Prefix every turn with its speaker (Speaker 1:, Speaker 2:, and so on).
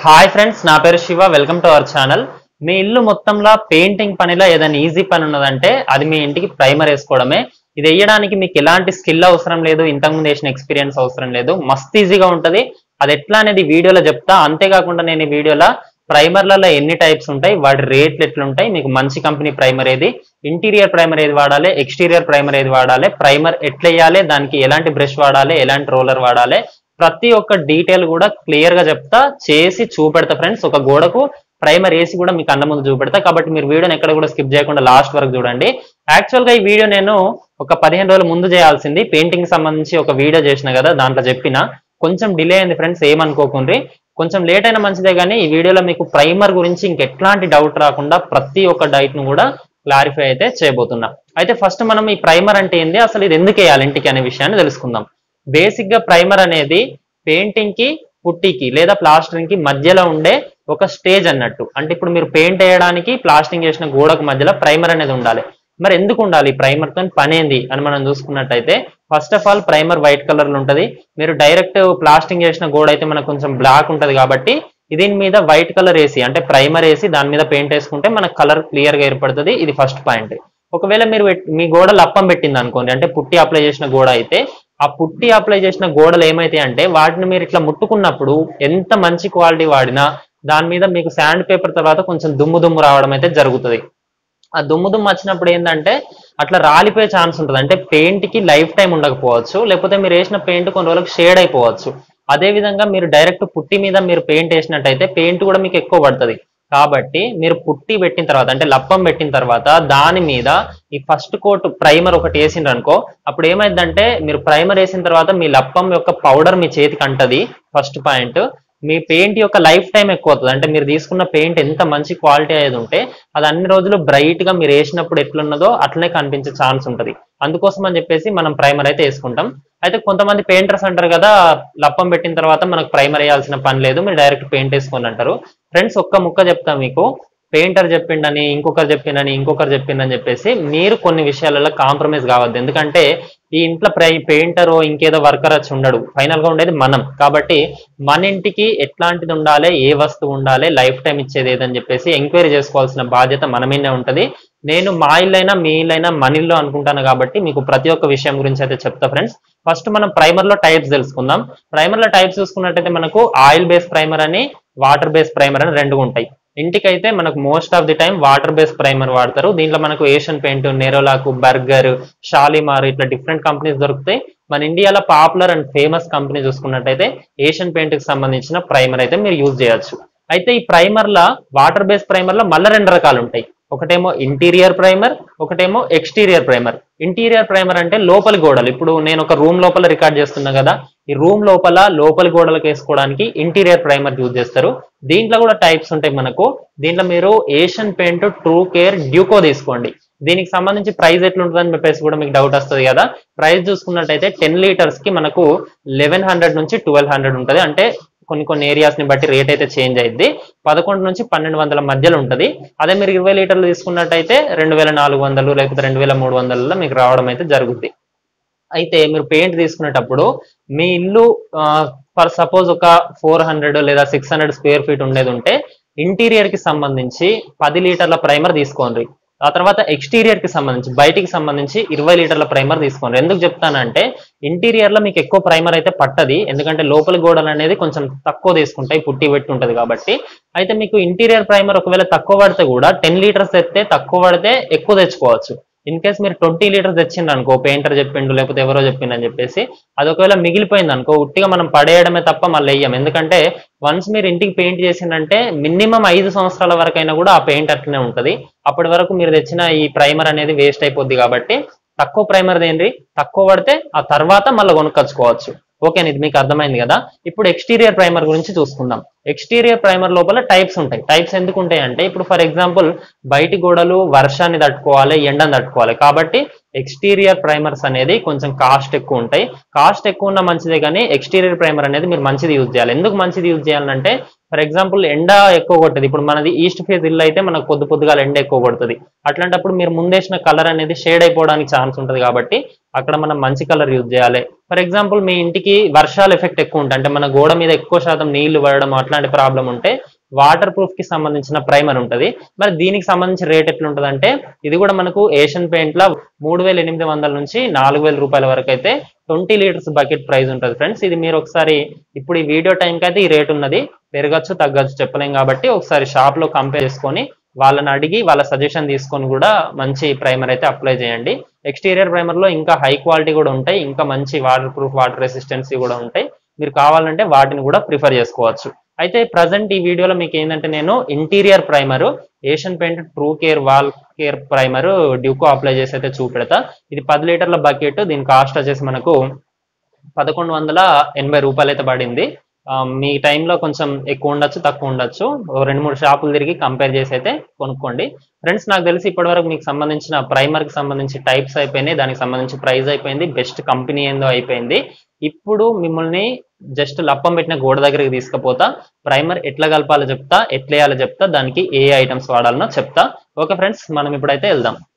Speaker 1: hi friends నా పేరు Shiva welcome to our channel మీ ఇల్లు మొత్తంలో పెయింటింగ్ పనిలో ఏదైనా ఈజీ పని ఉన్నదంటే అది మీ ఇంటికి ప్రైమర్ వేసుకోవడమే ఇది వేయడానికి మీకు ఎలాంటి స్కిల్ అవసరం లేదు ఇంతకుముందు వేసిన ఎక్స్పీరియన్స్ అవసరం లేదు మస్త్ ఈజీగా ఉంటది అది ఎట్లా అనేది వీడియోలో చెప్తా అంతేకాకుండా నేను ఈ వీడియోలో ప్రైమర్లలో ఎన్ని టైప్స్ ఉంటాయి వాటి రేట్లు ఎట్లుంటాయి మీకు మంచి కంపెనీ ప్రైమర్ ఏది ఇంటీరియర్ ప్రైమర్ ఏది వాడాలి ఎక్స్టీరియర్ ప్రైమర్ ఏది వాడాలి ప్రైమర్ ఎట్లా వేయాలి దానికి ఎలాంటి బ్రష్ వాడాలి ఎలాంటి రోలర్ వాడాలి ప్రతి ఒక్క డీటెయిల్ కూడా క్లియర్ గా చెప్తా చేసి చూపెడతా ఫ్రెండ్స్ ఒక గోడకు ప్రైమర్ వేసి కూడా మీకు అన్న ముందు చూపెడతా కాబట్టి మీరు వీడియోని ఎక్కడ కూడా స్కిప్ చేయకుండా లాస్ట్ వరకు చూడండి యాక్చువల్ గా ఈ వీడియో నేను ఒక పదిహేను రోజుల ముందు చేయాల్సింది పెయింటింగ్ సంబంధించి ఒక వీడియో చేసిన కదా దాంట్లో చెప్పిన కొంచెం డిలే అయింది ఫ్రెండ్స్ ఏమనుకోకుండ్రి కొంచెం లేట్ అయినా మంచిదే కానీ ఈ వీడియోలో మీకు ప్రైమర్ గురించి ఇంకెట్లాంటి డౌట్ రాకుండా ప్రతి ఒక్క డైట్ ను కూడా క్లారిఫై అయితే చేయబోతున్నా అయితే ఫస్ట్ మనం ఈ ప్రైమర్ అంటే ఏంది అసలు ఇది ఎందుకు వేయాలి ఇంటికి అనే విషయాన్ని తెలుసుకుందాం బేసిక్ గా ప్రైమర్ అనేది పెయింటింగ్ కి పుట్టికి లేదా ప్లాస్టరింగ్ కి మధ్యలో ఉండే ఒక స్టేజ్ అన్నట్టు అంటే ఇప్పుడు మీరు పెయింట్ వేయడానికి ప్లాస్టింగ్ చేసిన గోడకు మధ్యలో ప్రైమర్ అనేది ఉండాలి మరి ఎందుకు ఉండాలి ప్రైమర్ తో పని ఏంది అని మనం చూసుకున్నట్టయితే first of all primer white colour లో ఉంటది మీరు డైరెక్ట్ ప్లాస్టింగ్ చేసిన గోడ అయితే మనకు కొంచెం బ్లాక్ ఉంటది కాబట్టి దీని మీద వైట్ కలర్ వేసి అంటే ప్రైమర్ వేసి దాని మీద పెయింట్ వేసుకుంటే మనకు కలర్ క్లియర్ గా ఏర్పడుతుంది ఇది ఫస్ట్ పాయింట్ ఒకవేళ మీరు పెట్- మీ గోడ లప్పం పెట్టింది అనుకోండి అంటే పుట్టి అప్లై చేసిన గోడ అయితే ఆ పుట్టి అప్లై చేసిన గోడలు ఏమైతాయి అంటే వాటిని మీరు ఇట్లా ముట్టుకున్నప్పుడు ఎంత మంచి క్వాలిటీ వాడినా దాని మీద మీకు శాండ్ పేపర్ తర్వాత కొంచెం దుమ్ము దుమ్ము రావడం అయితే జరుగుతుంది ఆ దుమ్ము దుమ్ము వచ్చినప్పుడు ఏంటంటే అట్లా రాలిపోయే ఛాన్స్ ఉంటుంది అంటే పెయింట్ కి లైఫ్ టైం ఉండకపోవచ్చు లేకపోతే మీరు వేసిన పెయింట్ కొన్ని రోజులకు షేడ్ అయిపోవచ్చు అదే విధంగా మీరు డైరెక్ట్ పుట్టి మీద మీరు పెయింట్ వేసినట్టయితే పెయింట్ కూడా మీకు ఎక్కువ పడుతుంది కాబట్టి మీరు పుట్టి పెట్టిన తర్వాత అంటే లప్పం పెట్టిన తర్వాత దాని మీద ఈ ఫస్ట్ కోట్ ప్రైమర్ ఒకటి వేసిండ్రు అనుకో అప్పుడు ఏమైందంటే మీరు ప్రైమర్ వేసిన తర్వాత మీ లప్పం యొక్క పౌడర్ మీ చేతికి అంటది ఫస్ట్ పాయింట్ మీ పెయింట్ యొక్క లైఫ్ టైం ఎక్కువ అవుతుంది అంటే మీరు తీసుకున్న పెయింట్ ఎంత మంచి క్వాలిటీ అనేది ఉంటే అది అన్ని రోజులు బ్రైట్ గా మీరు వేసినప్పుడు ఎట్లున్నదో అట్లనే కనిపించే ఛాన్స్ ఉంటది అందుకోసం అని చెప్పేసి మనం ప్రైమర్ అయితే వేసుకుంటాం అయితే కొంతమంది పెయింటర్స్ అంటారు కదా లప్పం పెట్టిన తర్వాత మనకు ప్రైమర్ వేయాల్సిన పని లేదు మీరు డైరెక్ట్ పెయింట్ వేసుకొని అంటారు ఫ్రెండ్స్ ఒక్క ముక్క చెప్తా మీకు పెయింటర్ చెప్పిండని ఇంకొకరు చెప్పిండని ఇంకొకరు చెప్పిండని చెప్పేసి మీరు కొన్ని విషయాలలో కాంప్రమైజ్ కావద్దు ఎందుకంటే ఈ ఇంట్లో ప్రై పెయింటర్ ఇంకేదో వర్కర్ వచ్చి ఉండడు ఫైనల్ గా ఉండేది మనం కాబట్టి మన ఇంటికి ఎట్లాంటిది ఉండాలి ఏ వస్తువు ఉండాలి లైఫ్ టైం ఇచ్చేది ఏదని చెప్పేసి ఎంక్వైరీ చేసుకోవాల్సిన బాధ్యత మన మీదే ఉంటది నేను మా ఇల్లైనా మీ ఇల్లైనా మన ఇల్లు అనుకుంటాను కాబట్టి మీకు ప్రతి ఒక్క విషయం గురించి అయితే చెప్తా ఫ్రెండ్స్ ఫస్ట్ మనం ప్రైమర్ లో టైప్స్ తెలుసుకుందాం ప్రైమర్ లో టైప్స్ చూసుకున్నట్టయితే మనకు ఆయిల్ బేస్ ప్రైమర్ అని వాటర్ బేస్ ప్రైమర్ అని రెండు ఉంటాయి ఇంటికైతే మనకు most of the time water base primer వాడతారు దీంట్లో మనకు Asian paint Nerolac Berger Shalimar ఇట్లా డిఫరెంట్ కంపెనీస్ దొరుకుతాయి మన ఇండియాలో పాపులర్ అండ్ ఫేమస్ కంపెనీ చూసుకున్నట్టయితే ఏషియన్ పెయింట్ కి సంబంధించిన ప్రైమర్ అయితే మీరు యూజ్ చేయొచ్చు అయితే ఈ ప్రైమర్ లా వాటర్ బేస్ ప్రైమర్ లో మళ్ళీ రెండు రకాలు ఉంటాయి ఒకటేమో ఇంటీరియర్ ప్రైమర్ ఒకటేమో ఎక్స్టీరియర్ ప్రైమర్ ఇంటీరియర్ ప్రైమర్ అంటే లోపలి గోడలు ఇప్పుడు నేను ఒక రూమ్ లోపల రికార్డ్ చేస్తున్నా కదా ఈ రూమ్ లోపల లోపలి గోడలకు వేసుకోవడానికి ఇంటీరియర్ ప్రైమర్ యూజ్ చేస్తారు దీంట్లో కూడా టైప్స్ ఉంటాయి మనకు దీంట్లో మీరు Asian paint true care Duco తీసుకోండి దీనికి సంబంధించి ప్రైస్ ఎట్లుంటుందని చెప్పేసి కూడా మీకు డౌట్ వస్తుంది కదా ప్రైస్ చూసుకున్నట్టయితే టెన్ లీటర్స్ కి మనకు లెవెన్ హండ్రెడ్ నుంచి ట్వెల్వ్ హండ్రెడ్ ఉంటుంది అంటే కొన్ని కొన్ని ఏరియాస్ ని బట్టి రేట్ అయితే చేంజ్ అయింది పదకొండు నుంచి పన్నెండు వందల మధ్యలో ఉంటుంది అదే మీరు ఇరవై లీటర్లు తీసుకున్నట్టయితే రెండు వేల నాలుగు వందలు లేకపోతే రెండు వేల మూడు వందలలో మీకు రావడం అయితే జరుగుద్ది అయితే మీరు పెయింట్ తీసుకునేటప్పుడు మీ ఇల్లు ఫర్ సపోజ్ ఒక ఫోర్ హండ్రెడ్ లేదా సిక్స్ హండ్రెడ్ స్క్వేర్ ఫీట్ ఉండేది ఉంటే ఇంటీరియర్ కి సంబంధించి పది లీటర్ల ప్రైమర్ తీసుకోండి ఆ తర్వాత ఎక్స్టీరియర్ కి సంబంధించి బయటికి సంబంధించి ఇరవై లీటర్ల ప్రైమర్ తీసుకోండి ఎందుకు చెప్తానంటే ఇంటీరియర్ లో మీకు ఎక్కువ ప్రైమర్ అయితే పట్టది ఎందుకంటే లోపలి గోడలు అనేది కొంచెం తక్కువ తీసుకుంటాయి పుట్టి పెట్టి ఉంటది కాబట్టి అయితే మీకు ఇంటీరియర్ ప్రైమర్ ఒకవేళ తక్కువ పడితే కూడా టెన్ లీటర్స్ తెస్తే తక్కువ పడితే ఎక్కువ తెచ్చుకోవచ్చు ఇన్ కేస్ మీరు ట్వంటీ లీటర్స్ తెచ్చిండ్రు అనుకో పెయింటర్ చెప్పిండు లేకపోతే ఎవరో చెప్పిండు అని చెప్పేసి అది ఒకవేళ మిగిలిపోయింది అనుకో ఉట్టిగా మనం పడేయడమే తప్ప మళ్ళీ వేయం ఎందుకంటే వన్స్ మీరు ఇంటికి పెయింట్ చేసిందంటే మినిమం ఐదు సంవత్సరాల వరకైనా కూడా ఆ పెయింట్ అట్లనే ఉంటది అప్పటి వరకు మీరు తెచ్చిన ఈ ప్రైమర్ అనేది వేస్ట్ అయిపోద్ది కాబట్టి తక్కువ ప్రైమర్ దేండి తక్కువ పడితే ఆ తర్వాత మళ్ళీ కొనుక్కొచ్చుకోవచ్చు ఓకే ఇది మీకు అర్థమైంది కదా ఇప్పుడు ఎక్స్టీరియర్ ప్రైమర్ గురించి చూసుకుందాం ఎక్స్టీరియర్ ప్రైమర్ లోపల టైప్స్ ఉంటాయి టైప్స్ ఎందుకు ఉంటాయి అంటే ఇప్పుడు ఫర్ ఎగ్జాంపుల్ బయటి గోడలు వర్షాన్ని తట్టుకోవాలి ఎండను తట్టుకోవాలి కాబట్టి ఎక్స్టీరియర్ ప్రైమర్స్ అనేది కొంచెం కాస్ట్ ఎక్కువ ఉంటాయి కాస్ట్ ఎక్కువ ఉన్న మంచిదే కానీ ఎక్స్టీరియర్ ప్రైమర్ అనేది మీరు మంచిది యూజ్ చేయాలి ఎందుకు మంచిది యూజ్ చేయాలంటే ఫర్ ఎగ్జాంపుల్ ఎండ ఎక్కువ కొట్టదు ఇప్పుడు మనది ఈస్ట్ ఫేస్ ఇల్లు అయితే మనకు పొద్దు పొద్దుగా ఎండ ఎక్కువ కొడుతుంది అట్లాంటప్పుడు మీరు ముందేసిన కలర్ అనేది షేడ్ అయిపోవడానికి ఛాన్స్ ఉంటుంది కాబట్టి అక్కడ మనం మంచి కలర్ యూజ్ చేయాలి ఫర్ ఎగ్జాంపుల్ మీ ఇంటికి వర్షాల ఎఫెక్ట్ ఎక్కువ ఉంటుంది అంటే మన గోడ మీద ఎక్కువ శాతం నీళ్లు పడడం అట్లాంటి ప్రాబ్లం ఉంటే వాటర్ ప్రూఫ్ కి సంబంధించిన ప్రైమర్ ఉంటది మరి దీనికి సంబంధించి రేట్ ఎట్లుంటది అంటే ఇది కూడా మనకు ఏషియన్ పెయింట్ లో మూడు వేల ఎనిమిది వందల నుంచి నాలుగు వేల రూపాయల వరకు అయితే ట్వంటీ లీటర్స్ బకెట్ ప్రైస్ ఉంటుంది ఫ్రెండ్స్ ఇది మీరు ఒకసారి ఇప్పుడు ఈ వీడియో టైంకి అయితే ఈ రేట్ ఉన్నది పెరగచ్చు తగ్గచ్చు చెప్పలేం కాబట్టి ఒకసారి షాప్ లో కంపేర్ చేసుకొని వాళ్ళని అడిగి వాళ్ళ సజెషన్ తీసుకొని కూడా మంచి ప్రైమర్ అయితే అప్లై చేయండి ఎక్స్టీరియర్ ప్రైమర్ లో ఇంకా హై క్వాలిటీ కూడా ఉంటాయి ఇంకా మంచి వాటర్ ప్రూఫ్ వాటర్ రెసిస్టెన్సీ కూడా ఉంటాయి మీరు కావాలంటే వాటిని కూడా ప్రిఫర్ చేసుకోవచ్చు అయితే ప్రజెంట్ ఈ వీడియోలో మీకు ఏంటంటే నేను interior primer Asian paint true care wall care primer Duco apply చేసి అయితే చూపెడతా ఇది పది లీటర్ల బకెట్ దీని కాస్ట్ వచ్చేసి మనకు పదకొండు వందల ఎనభై రూపాయలు అయితే పడింది ఆ, మీ టైంలో కొంచెం ఎక్కువ ఉండొచ్చు తక్కువ ఉండొచ్చు ఓ రెండు మూడు షాపులు తిరిగి కంపేర్ చేసి అయితే కొనుక్కోండి ఫ్రెండ్స్ నాకు తెలిసి ఇప్పటివరకు మీకు సంబంధించిన ప్రైమర్ కి సంబంధించి టైప్స్ అయిపోయినాయి దానికి సంబంధించి ప్రైస్ అయిపోయింది బెస్ట్ కంపెనీ ఏందో అయిపోయింది ఇప్పుడు మిమ్మల్ని జస్ట్ లప్పం పెట్టిన గోడ దగ్గరికి తీసుకుపోతా ప్రైమర్ ఎట్లా కలపాలో చెప్తా ఎట్లా వేయాలో చెప్తా దానికి ఏ ఐటమ్స్ వాడాలనో చెప్తా ఓకే ఫ్రెండ్స్ మనం ఇప్పుడైతే వెళ్దాం